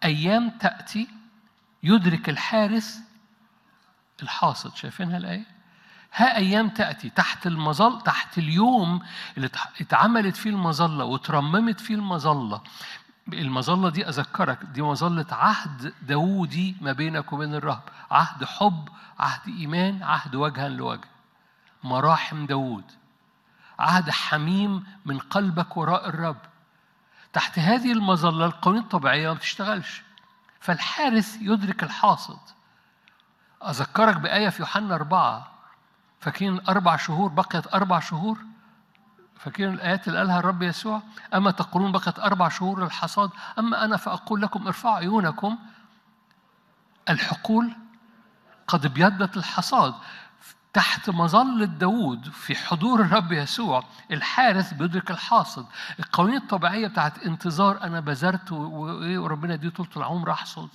أيام تأتي يدرك الحارس الحاصد شايفينها الآية؟ ها أيام تأتي تحت المظل تحت اليوم اللي اتعملت فيه المظلة وترممت فيه المظلة المظلة دي أذكرك دي مظلة عهد داوودي ما بينك وبين الرهب عهد حب عهد إيمان عهد وجها لوجه مراحم داوود عهد حميم من قلبك وراء الرب تحت هذه المظلة القوانين الطبيعية ما بتشتغلش فالحارس يدرك الحاصد أذكرك بآية في يوحنا أربعة فاكرين أربع شهور بقيت أربع شهور فاكرين الآيات اللي قالها الرب يسوع أما تقولون بقيت أربع شهور للحصاد أما أنا فأقول لكم ارفعوا عيونكم الحقول قد ابيضت الحصاد تحت مظلة داوود في حضور الرب يسوع الحارث بيدرك الحاصد القوانين الطبيعية بتاعت انتظار أنا بذرت وربنا يديه طولة العمر أحصد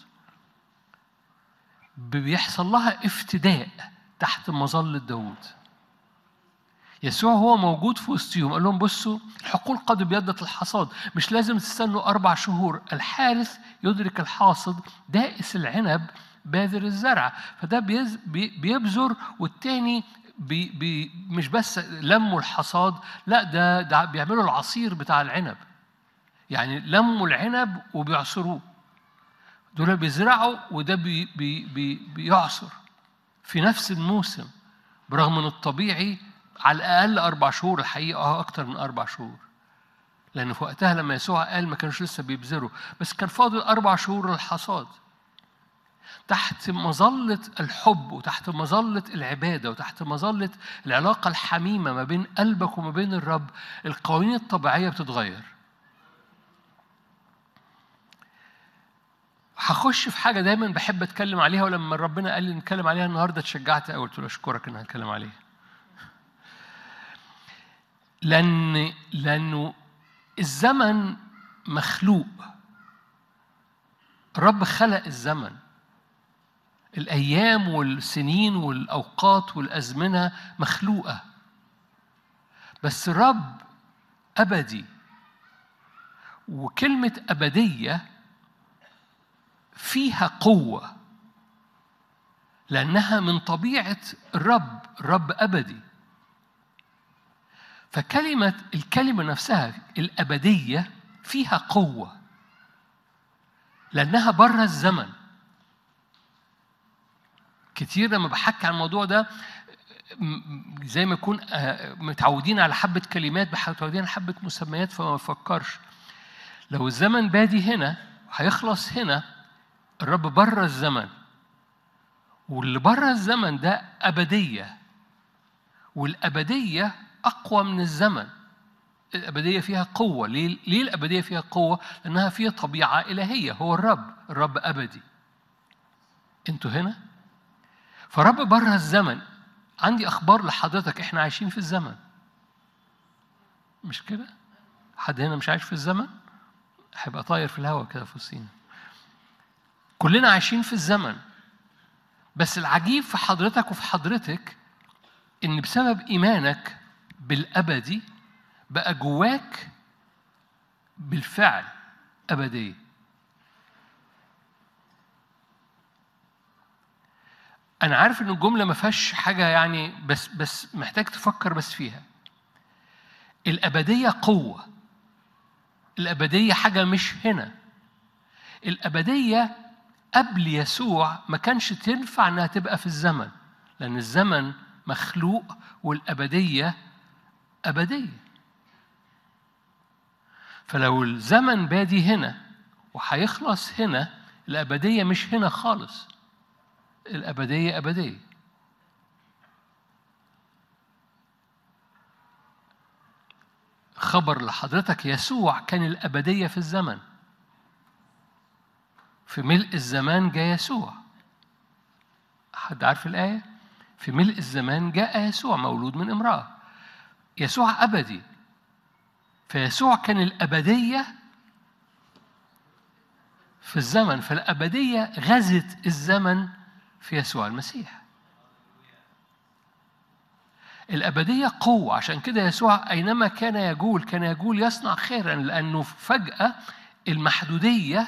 بيحصل لها افتداء تحت مظلة داوود يسوع هو موجود في وسطهم قال لهم بصوا الحقول قد ابيضت الحصاد مش لازم تستنوا أربع شهور الحارث يدرك الحاصد دائس العنب باذر الزرع فده بيز بيبذر والتاني بي بي مش بس لموا الحصاد لا ده, ده بيعملوا العصير بتاع العنب يعني لموا العنب وبيعصروه دول بيزرعوا وده بي بي بي بيعصر في نفس الموسم برغم من الطبيعي على الأقل أربع شهور الحقيقة أكتر من أربع شهور لأن في وقتها لما يسوع قال ما كانوش لسه بيبذروا بس كان فاضل أربع شهور للحصاد تحت مظلة الحب وتحت مظلة العبادة وتحت مظلة العلاقة الحميمة ما بين قلبك وما بين الرب القوانين الطبيعية بتتغير هخش في حاجة دايما بحب أتكلم عليها ولما ربنا قال لي نتكلم عليها النهاردة اتشجعت قوي قلت له أشكرك إن هتكلم عليها لأن لأنه الزمن مخلوق الرب خلق الزمن الأيام والسنين والأوقات والأزمنة مخلوقة بس الرب أبدي وكلمة أبدية فيها قوة لأنها من طبيعة الرب الرب أبدي فكلمة الكلمة نفسها الأبدية فيها قوة لأنها بره الزمن كتير لما بحكي عن الموضوع ده زي ما يكون متعودين على حبة كلمات متعودين على حبة مسميات فما بفكرش لو الزمن بادي هنا هيخلص هنا الرب بره الزمن واللي بره الزمن ده أبدية والأبدية أقوى من الزمن الأبدية فيها قوة ليه, ليه الأبدية فيها قوة؟ لأنها فيها طبيعة إلهية هو الرب الرب أبدي أنتوا هنا؟ فرب بره الزمن عندي أخبار لحضرتك إحنا عايشين في الزمن مش كده؟ حد هنا مش عايش في الزمن؟ هيبقى طاير في الهواء كده في وسطينا كلنا عايشين في الزمن بس العجيب في حضرتك وفي حضرتك ان بسبب ايمانك بالابدي بقى جواك بالفعل ابديه انا عارف ان الجمله ما فيهاش حاجه يعني بس بس محتاج تفكر بس فيها الابديه قوه الابديه حاجه مش هنا الابديه قبل يسوع ما كانش تنفع انها تبقى في الزمن لان الزمن مخلوق والابديه ابديه فلو الزمن بادي هنا وهيخلص هنا الابديه مش هنا خالص الابديه ابديه خبر لحضرتك يسوع كان الابديه في الزمن في ملء الزمان جاء يسوع حد عارف الآية؟ في ملء الزمان جاء يسوع مولود من امرأة يسوع أبدي فيسوع كان الأبدية في الزمن فالأبدية غزت الزمن في يسوع المسيح الأبدية قوة عشان كده يسوع أينما كان يجول كان يجول يصنع خيرا لأنه فجأة المحدودية